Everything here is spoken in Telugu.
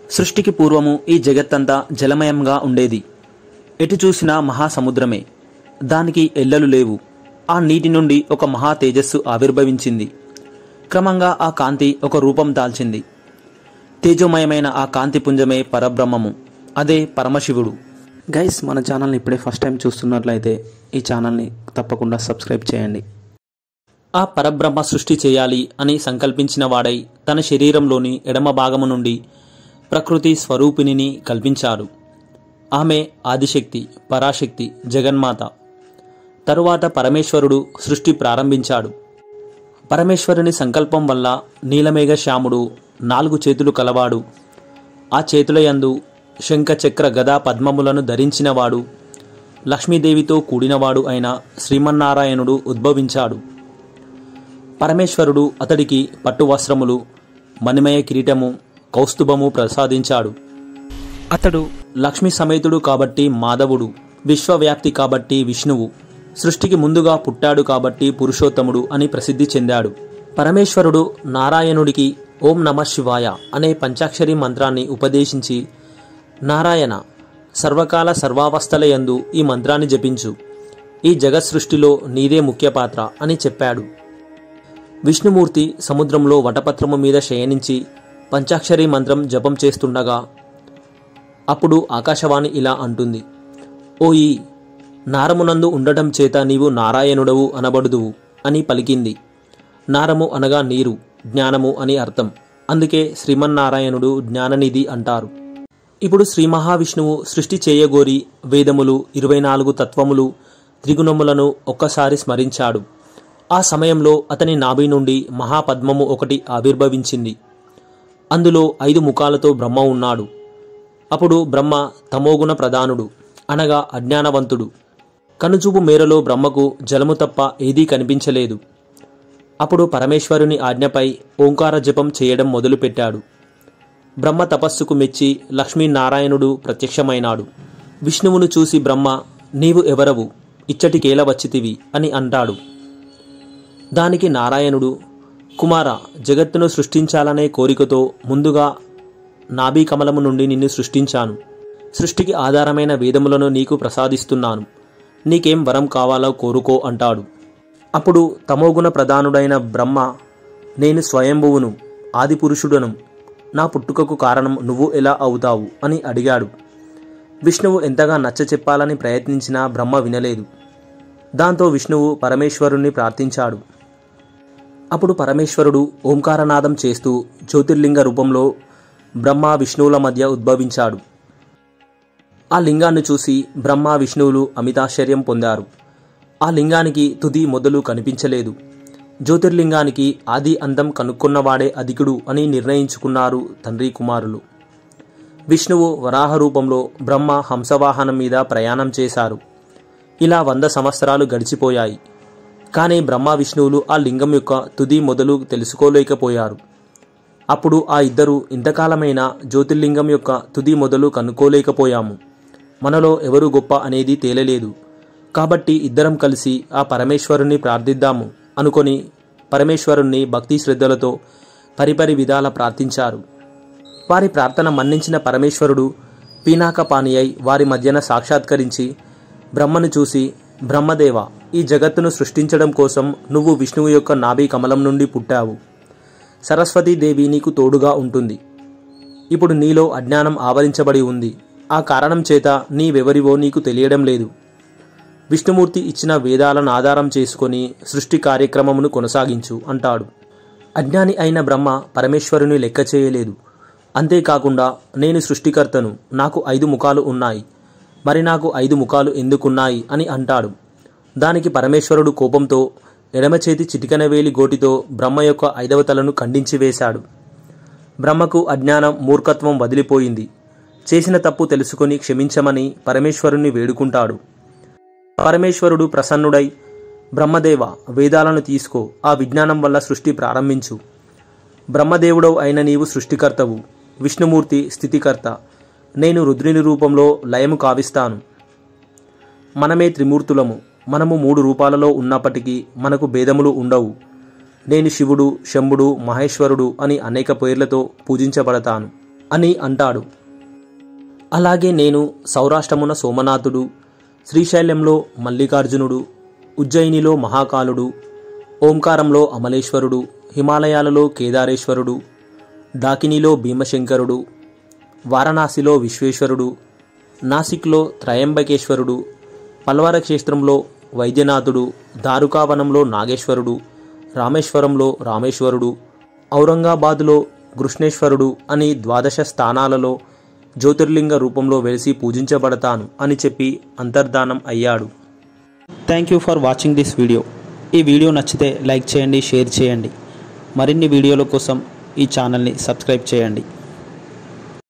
సృష్టికి పూర్వము ఈ జగత్తంతా జలమయంగా ఉండేది ఎటు చూసినా మహాసముద్రమే దానికి ఎల్లలు లేవు ఆ నీటి నుండి ఒక మహా తేజస్సు ఆవిర్భవించింది క్రమంగా ఆ కాంతి ఒక రూపం దాల్చింది తేజోమయమైన ఆ కాంతి పుంజమే పరబ్రహ్మము అదే పరమశివుడు గైస్ మన ఛానల్ని ఇప్పుడే ఫస్ట్ టైం చూస్తున్నట్లయితే ఈ ఛానల్ని తప్పకుండా సబ్స్క్రైబ్ చేయండి ఆ పరబ్రహ్మ సృష్టి చేయాలి అని సంకల్పించిన వాడై తన శరీరంలోని ఎడమ భాగము నుండి ప్రకృతి స్వరూపిణిని కల్పించాడు ఆమె ఆదిశక్తి పరాశక్తి జగన్మాత తరువాత పరమేశ్వరుడు సృష్టి ప్రారంభించాడు పరమేశ్వరుని సంకల్పం వల్ల నీలమేఘ శ్యాముడు నాలుగు చేతులు కలవాడు ఆ చేతులయందు శంఖ చక్ర గదా పద్మములను ధరించినవాడు లక్ష్మీదేవితో కూడినవాడు అయిన శ్రీమన్నారాయణుడు ఉద్భవించాడు పరమేశ్వరుడు అతడికి పట్టు వస్త్రములు మణిమయ కిరీటము కౌస్తుభము ప్రసాదించాడు అతడు లక్ష్మీ సమేతుడు కాబట్టి మాధవుడు విశ్వవ్యాప్తి కాబట్టి విష్ణువు సృష్టికి ముందుగా పుట్టాడు కాబట్టి పురుషోత్తముడు అని ప్రసిద్ధి చెందాడు పరమేశ్వరుడు నారాయణుడికి ఓం నమ శివాయ అనే పంచాక్షరి మంత్రాన్ని ఉపదేశించి నారాయణ సర్వకాల సర్వావస్థలయందు ఈ మంత్రాన్ని జపించు ఈ జగత్ సృష్టిలో నీదే ముఖ్య పాత్ర అని చెప్పాడు విష్ణుమూర్తి సముద్రంలో వటపత్రము మీద శయనించి పంచాక్షరి మంత్రం జపం చేస్తుండగా అప్పుడు ఆకాశవాణి ఇలా అంటుంది ఓయి నారమునందు ఉండటం చేత నీవు నారాయణుడవు అనబడుదువు అని పలికింది నారము అనగా నీరు జ్ఞానము అని అర్థం అందుకే శ్రీమన్నారాయణుడు జ్ఞాననిధి అంటారు ఇప్పుడు శ్రీ మహావిష్ణువు సృష్టి చేయగోరి వేదములు ఇరవై నాలుగు తత్వములు త్రిగుణములను ఒక్కసారి స్మరించాడు ఆ సమయంలో అతని నాభి నుండి మహాపద్మము ఒకటి ఆవిర్భవించింది అందులో ఐదు ముఖాలతో బ్రహ్మ ఉన్నాడు అప్పుడు బ్రహ్మ తమోగుణ ప్రధానుడు అనగా అజ్ఞానవంతుడు కనుచూపు మేరలో బ్రహ్మకు జలము తప్ప ఏదీ కనిపించలేదు అప్పుడు పరమేశ్వరుని ఆజ్ఞపై ఓంకార జపం చేయడం మొదలుపెట్టాడు బ్రహ్మ తపస్సుకు మెచ్చి లక్ష్మీనారాయణుడు ప్రత్యక్షమైనాడు విష్ణువును చూసి బ్రహ్మ నీవు ఎవరవు ఇచ్చటికేల వచ్చితివి అని అంటాడు దానికి నారాయణుడు కుమార జగత్తును సృష్టించాలనే కోరికతో ముందుగా నాభీ కమలము నుండి నిన్ను సృష్టించాను సృష్టికి ఆధారమైన వేదములను నీకు ప్రసాదిస్తున్నాను నీకేం వరం కావాలో కోరుకో అంటాడు అప్పుడు తమోగుణ ప్రధానుడైన బ్రహ్మ నేను స్వయంభువును ఆదిపురుషుడను నా పుట్టుకకు కారణం నువ్వు ఎలా అవుతావు అని అడిగాడు విష్ణువు ఎంతగా నచ్చ చెప్పాలని ప్రయత్నించినా బ్రహ్మ వినలేదు దాంతో విష్ణువు పరమేశ్వరుణ్ణి ప్రార్థించాడు అప్పుడు పరమేశ్వరుడు ఓంకారనాదం చేస్తూ జ్యోతిర్లింగ రూపంలో బ్రహ్మ విష్ణువుల మధ్య ఉద్భవించాడు ఆ లింగాన్ని చూసి బ్రహ్మ విష్ణువులు అమితాశ్చర్యం పొందారు ఆ లింగానికి తుది మొదలు కనిపించలేదు జ్యోతిర్లింగానికి ఆది అందం కనుక్కున్నవాడే అధికుడు అని నిర్ణయించుకున్నారు తండ్రి కుమారులు విష్ణువు వరాహ రూపంలో బ్రహ్మ హంసవాహనం మీద ప్రయాణం చేశారు ఇలా వంద సంవత్సరాలు గడిచిపోయాయి కానీ బ్రహ్మ విష్ణువులు ఆ లింగం యొక్క తుది మొదలు తెలుసుకోలేకపోయారు అప్పుడు ఆ ఇద్దరు ఇంతకాలమైన జ్యోతిర్లింగం యొక్క తుది మొదలు కనుక్కోలేకపోయాము మనలో ఎవరు గొప్ప అనేది తేలలేదు కాబట్టి ఇద్దరం కలిసి ఆ పరమేశ్వరుణ్ణి ప్రార్థిద్దాము అనుకొని పరమేశ్వరుణ్ణి భక్తి శ్రద్ధలతో పరిపరి విధాల ప్రార్థించారు వారి ప్రార్థన మన్నించిన పరమేశ్వరుడు పీనాక పానీయై వారి మధ్యన సాక్షాత్కరించి బ్రహ్మను చూసి బ్రహ్మదేవ ఈ జగత్తును సృష్టించడం కోసం నువ్వు విష్ణువు యొక్క నాభి కమలం నుండి పుట్టావు సరస్వతీదేవి నీకు తోడుగా ఉంటుంది ఇప్పుడు నీలో అజ్ఞానం ఆవరించబడి ఉంది ఆ కారణం చేత నీవెవరివో నీకు తెలియడం లేదు విష్ణుమూర్తి ఇచ్చిన వేదాలను ఆధారం చేసుకొని సృష్టి కార్యక్రమమును కొనసాగించు అంటాడు అజ్ఞాని అయిన బ్రహ్మ పరమేశ్వరుని లెక్క చేయలేదు అంతేకాకుండా నేను సృష్టికర్తను నాకు ఐదు ముఖాలు ఉన్నాయి మరి నాకు ఐదు ముఖాలు ఎందుకున్నాయి అని అంటాడు దానికి పరమేశ్వరుడు కోపంతో ఎడమ చేతి చిటికనవేలి గోటితో బ్రహ్మ యొక్క ఐదవ తలను ఖండించి వేశాడు బ్రహ్మకు అజ్ఞానం మూర్ఖత్వం వదిలిపోయింది చేసిన తప్పు తెలుసుకొని క్షమించమని పరమేశ్వరుణ్ణి వేడుకుంటాడు పరమేశ్వరుడు ప్రసన్నుడై బ్రహ్మదేవ వేదాలను తీసుకో ఆ విజ్ఞానం వల్ల సృష్టి ప్రారంభించు బ్రహ్మదేవుడవు అయిన నీవు సృష్టికర్తవు విష్ణుమూర్తి స్థితికర్త నేను రుద్రుని రూపంలో లయము కావిస్తాను మనమే త్రిమూర్తులము మనము మూడు రూపాలలో ఉన్నప్పటికీ మనకు భేదములు ఉండవు నేను శివుడు శంభుడు మహేశ్వరుడు అని అనేక పేర్లతో పూజించబడతాను అని అంటాడు అలాగే నేను సౌరాష్ట్రమున సోమనాథుడు శ్రీశైలంలో మల్లికార్జునుడు ఉజ్జయినిలో మహాకాలుడు ఓంకారంలో అమలేశ్వరుడు హిమాలయాలలో కేదారేశ్వరుడు దాకినిలో భీమశంకరుడు వారణాసిలో విశ్వేశ్వరుడు నాసిక్లో త్రయంబకేశ్వరుడు పల్వర క్షేత్రంలో వైద్యనాథుడు దారుకావనంలో నాగేశ్వరుడు రామేశ్వరంలో రామేశ్వరుడు ఔరంగాబాదులో కృష్ణేశ్వరుడు అని ద్వాదశ స్థానాలలో జ్యోతిర్లింగ రూపంలో వెలిసి పూజించబడతాను అని చెప్పి అంతర్ధానం అయ్యాడు thank you for watching this video ఈ వీడియో నచ్చితే లైక్ చేయండి షేర్ చేయండి మరిన్ని వీడియోల కోసం ఈ ఛానల్ని సబ్స్క్రైబ్ చేయండి